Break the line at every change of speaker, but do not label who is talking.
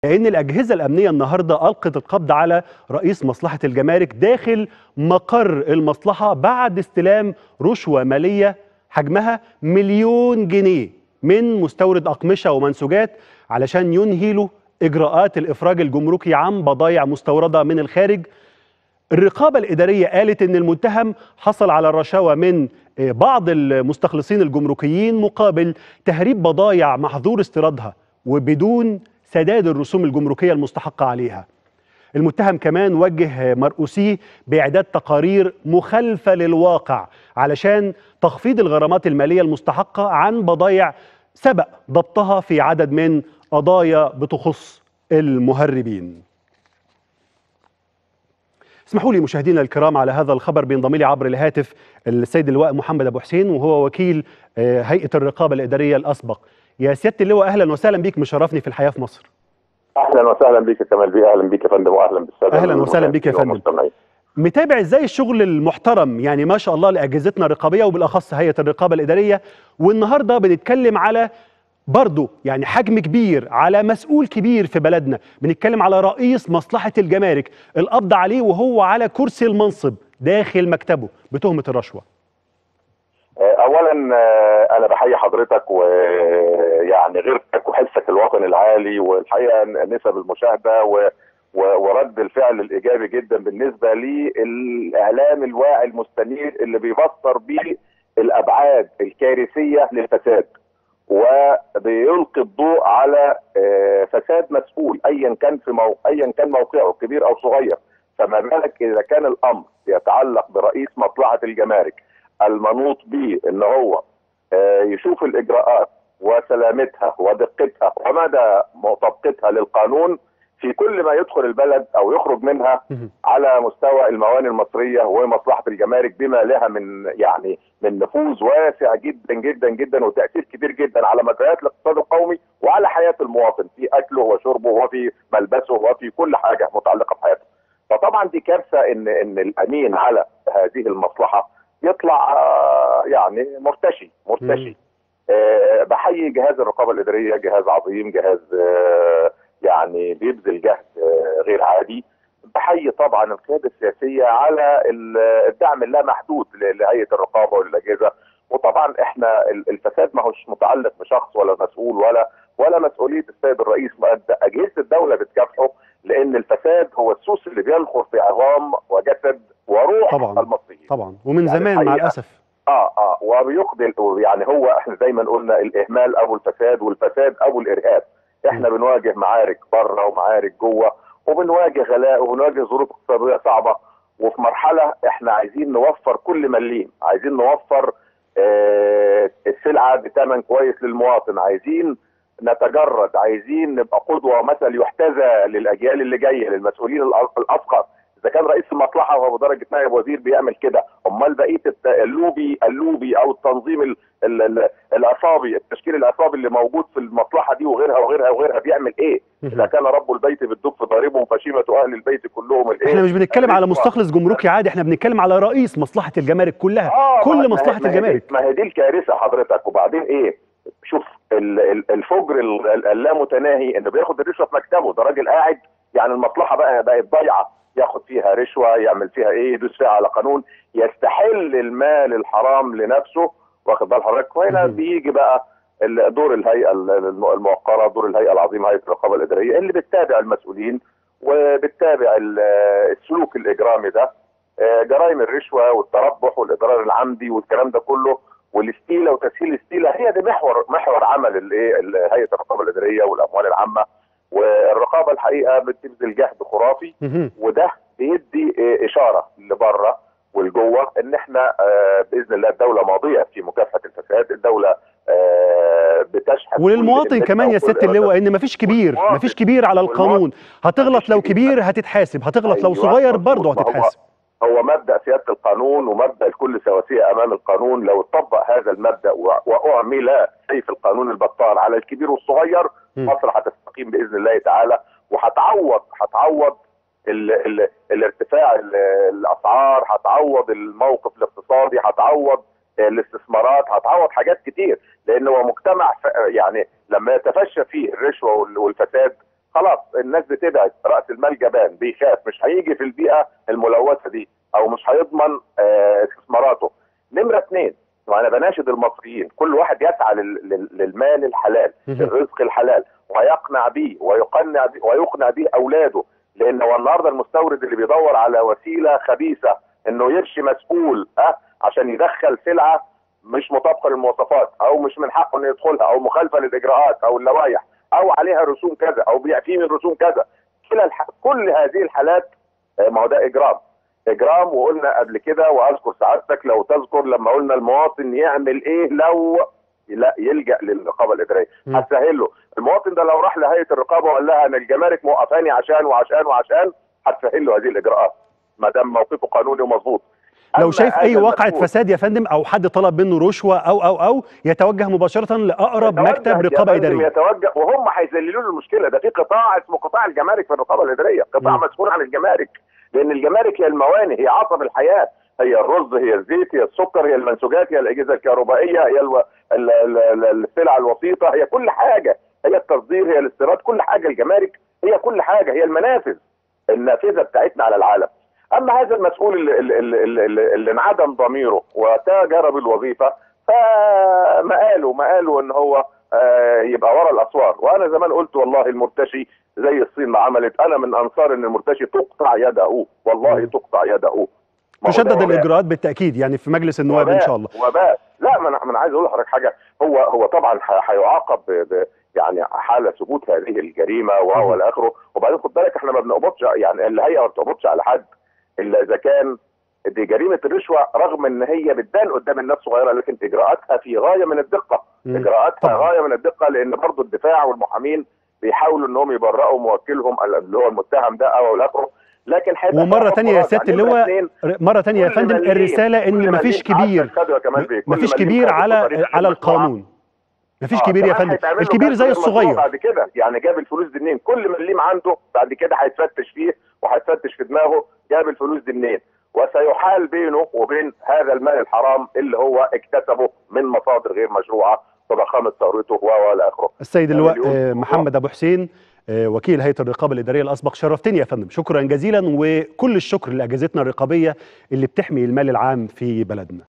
لأن الأجهزة الأمنية النهاردة ألقت القبض على رئيس مصلحة الجمارك داخل مقر المصلحة بعد استلام رشوة مالية حجمها مليون جنيه من مستورد أقمشة ومنسوجات علشان ينهي له إجراءات الإفراج الجمركي عن بضائع مستوردة من الخارج الرقابة الإدارية قالت إن المتهم حصل على الرشاوى من بعض المستخلصين الجمركيين مقابل تهريب بضائع محظور استيرادها وبدون سداد الرسوم الجمركية المستحقة عليها المتهم كمان وجه مرؤوسيه بإعداد تقارير مخالفة للواقع علشان تخفيض الغرامات المالية المستحقة عن بضائع سبق ضبطها في عدد من قضايا بتخص المهربين اسمحوا لي مشاهدينا الكرام على هذا الخبر بينضم لي عبر الهاتف السيد اللواء محمد ابو حسين وهو وكيل هيئه الرقابه الاداريه الاسبق يا سياده اللواء اهلا وسهلا بيك مشرفني في الحياه في مصر
اهلا وسهلا بيك يا كمال بيه اهلا بيك يا فندم واهلا بالساده
اهلا وسهلا بيك يا فندم متابع ازاي الشغل المحترم يعني ما شاء الله لاجهزتنا الرقابيه وبالاخص هيئه الرقابه الاداريه والنهارده بنتكلم على برضه يعني حجم كبير على مسؤول كبير في بلدنا بنتكلم على رئيس مصلحة الجمارك القبض عليه وهو على كرسي المنصب داخل مكتبه بتهمة الرشوة
اولا انا بحيي حضرتك ويعني غيرتك وحسك الوطني العالي والحقيقه نسب المشاهده و ورد الفعل الايجابي جدا بالنسبه للاعلام الواعي المستنير اللي بيبصر بيه الابعاد الكارثيه للفساد وبيلقي الضوء على فساد مسؤول ايا كان في موقع ايا كان موقعه كبير او صغير فما بالك اذا كان الامر يتعلق برئيس مصلحه الجمارك المنوط به ان هو يشوف الاجراءات وسلامتها ودقتها ومدى مطابقتها للقانون في كل ما يدخل البلد او يخرج منها على مستوى الموانئ المصريه ومصلحه الجمارك بما لها من يعني من نفوذ واسع جدا جدا جدا وتاثير كبير جدا على مجريات الاقتصاد القومي وعلى حياه المواطن في اكله وشربه وفي ملبسه وفي كل حاجه متعلقه بحياته. فطبعا دي كارثه ان ان الامين على هذه المصلحه يطلع يعني مرتشي مرتشي. أه بحيي جهاز الرقابه الاداريه جهاز عظيم جهاز أه يعني بيبذل جهد غير عادي بحيي طبعا القياده السياسيه على الدعم اللامحدود لهيئه الرقابه وللاجهزه وطبعا احنا الفساد ما هوش متعلق بشخص ولا مسؤول ولا ولا مسؤوليه السيد الرئيس اجهزه الدوله بتكافحه لان الفساد هو السوس اللي بينخر في عظام وجسد وروح
طبعا
المصريين
طبعا ومن يعني زمان مع الاسف
اه اه وبيقضي يعني هو احنا دايما قلنا الاهمال ابو الفساد والفساد ابو الارهاب احنا بنواجه معارك بره ومعارك جوه وبنواجه غلاء وبنواجه ظروف اقتصاديه صعبه وفي مرحله احنا عايزين نوفر كل مليم عايزين نوفر اه السلعه بثمن كويس للمواطن عايزين نتجرد عايزين نبقى قدوه ومثل يحتذى للاجيال اللي جايه للمسؤولين الاصغر اذا كان رئيس المصلحه وهو بدرجه نائب وزير بيعمل كده امال بقيه اللوبي اللوبي او التنظيم ال ال ال العصابي التشكيل العصابي اللي موجود في المصلحه دي وغيرها وغيرها وغيرها بيعمل ايه؟ اذا كان رب البيت بالدف ضاربهم فشيمه اهل البيت كلهم الايه؟
احنا مش بنتكلم على مستخلص جمركي عادي احنا بنتكلم على رئيس مصلحه الجمارك كلها آه كل مصلحه
ما
الجمارك
ما هي دي الكارثه حضرتك وبعدين ايه؟ شوف الفجر اللامتناهي انه بياخد الرشوه في مكتبه ده راجل قاعد يعني المصلحه بقى بقت ضايعه ياخد فيها رشوه يعمل فيها ايه يدوس فيها على قانون يستحل المال الحرام لنفسه واخد بال حضرتك وهنا بيجي بقى دور الهيئه الموقره دور الهيئه العظيمه هيئه الرقابه الاداريه اللي بتتابع المسؤولين وبتتابع السلوك الاجرامي ده جرائم الرشوه والتربح والاضرار العمدي والكلام ده كله والاستيله وتسهيل الاستيله هي دي محور محور عمل الايه هيئه الرقابه الاداريه والاموال العامه والرقابه الحقيقه بتبذل جهد خرافي وده بيدي اشاره لبره ولجوه ان احنا باذن الله الدوله ماضيه في مكافحه الفساد، الدوله بتشحن
وللمواطن كمان يا سياده اللواء ان مفيش كبير مفيش كبير على القانون هتغلط لو كبير هتتحاسب هتغلط أيوة لو صغير برضه هتتحاسب
هو مبدا سياده القانون ومبدا الكل سواسيه امام القانون لو اتطبق هذا المبدا واعمل سيف القانون البطال على الكبير والصغير مصر هتستقيم باذن الله تعالى وهتعوض هتعوض ال ال الارتفاع ال الاسعار هتعوض الموقف الاقتصادي هتعوض الاستثمارات هتعوض حاجات كتير لان هو مجتمع يعني لما يتفشى فيه الرشوه والفساد خلاص الناس بتبعد راس المال جبان بيخاف مش هيجي في البيئه الملوثه دي او مش هيضمن آه، استثماراته نمره اثنين وانا بناشد المصريين كل واحد يسعى لل- لل- للمال الحلال
مهم.
الرزق الحلال ويقنع بيه ويقنع بيه ويقنع بيه اولاده لان هو النهارده المستورد اللي بيدور على وسيله خبيثه انه يرشي مسؤول ها عشان يدخل سلعه مش مطابقه للمواصفات او مش من حقه انه يدخلها او مخالفه للاجراءات او اللوائح او عليها رسوم كذا او بيعفيه من رسوم كذا كلا الح... كل هذه الحالات آه، ما هو ده اجرام اجرام وقلنا قبل كده واذكر سعادتك لو تذكر لما قلنا المواطن يعمل ايه لو لا يلجا للرقابه الاداريه
مم.
هتسهل له المواطن ده لو راح لهيئه الرقابه وقال لها ان الجمارك موقفاني عشان وعشان وعشان هتسهل له هذه الاجراءات ما دام موقفه قانوني ومظبوط
لو
أما
شايف اي
هذا
واقعة
المسؤول
فساد يا فندم او حد طلب منه رشوة او او او يتوجه مباشرة لاقرب
يتوجه
مكتب
يا
رقابة
فندم
ادارية
يتوجه وهم هيذللوا له المشكله ده في قطاع اسمه قطاع الجمارك في الرقابه الاداريه قطاع
مم.
مسؤول عن الجمارك لان الجمارك هي الموانئ هي عصب الحياه هي الرز هي الزيت هي السكر هي المنسوجات هي الاجهزه الكهربائيه هي الو... ال... ال... ال- السلع الوسيطه هي كل حاجه هي التصدير هي الاستيراد كل حاجه الجمارك هي كل حاجه هي المنافذ النافذه بتاعتنا على العالم اما هذا المسؤول اللي, اللي, اللي, اللي, اللي انعدم ضميره وتجرب الوظيفه فمقاله مقاله ان هو آه، يبقى ورا الاسوار وانا زمان قلت والله المرتشي زي الصين ما عملت انا من انصار ان المرتشي تقطع يده والله
مم.
تقطع يده ما هو
تشدد
ده وباء.
الاجراءات بالتاكيد يعني في مجلس النواب ان
وباء-
شاء الله
وباء لا ما انا ما أنا عايز اقول لحضرتك حاجه هو هو طبعا ح- هيعاقب ب- ب- يعني حاله ثبوت هذه الجريمه وهو
مم.
الى اخره وبعدين خد بالك احنا ما بنقبضش يعني الهيئه ما بتقبضش على حد الا اذا كان دي جريمه الرشوه رغم ان هي بتبان قدام الناس صغيره لكن اجراءاتها في غايه من الدقه
مم.
اجراءاتها
طبعاً.
غايه من الدقه لان برضه الدفاع والمحامين بيحاولوا انهم يبرئوا موكلهم اللي هو المتهم ده او الى اخره لكن هيبقى
ومرة
في
تانية يا
مراجعة.
سيادة
نمرة
اللواء
اتنين،
مرة تانية يا
كل
فندم
مليم-
الرسالة
كل
ان مفيش
مليم
كبير
عدد خدوا يا كمال بيه، كل
مفيش
مليم
كبير
خدوا
على
بطريقة
على
خدمة مشروعة.
القانون مفيش
آه،
كبير يا
كمان
فندم
هيتعمل له
الكبير
كشف
زي
مشروع
الصغير
بعد كده يعني جاب الفلوس دي منين كل مليم عنده بعد كده هيتفتش فيه وهيتفتش في دماغه جاب الفلوس دي منين وسيحال بينه وبين هذا المال الحرام اللي هو اكتسبه من مصادر غير مشروعه فضخامه ثروته و الى اخره
السيد اللواء
مليون.
آه، محمد ابو حسين آه، وكيل هيئه الرقابه الاداريه الاسبق شرفتني يا فندم شكرا جزيلا وكل الشكر لاجهزتنا الرقابيه اللي بتحمي المال العام في بلدنا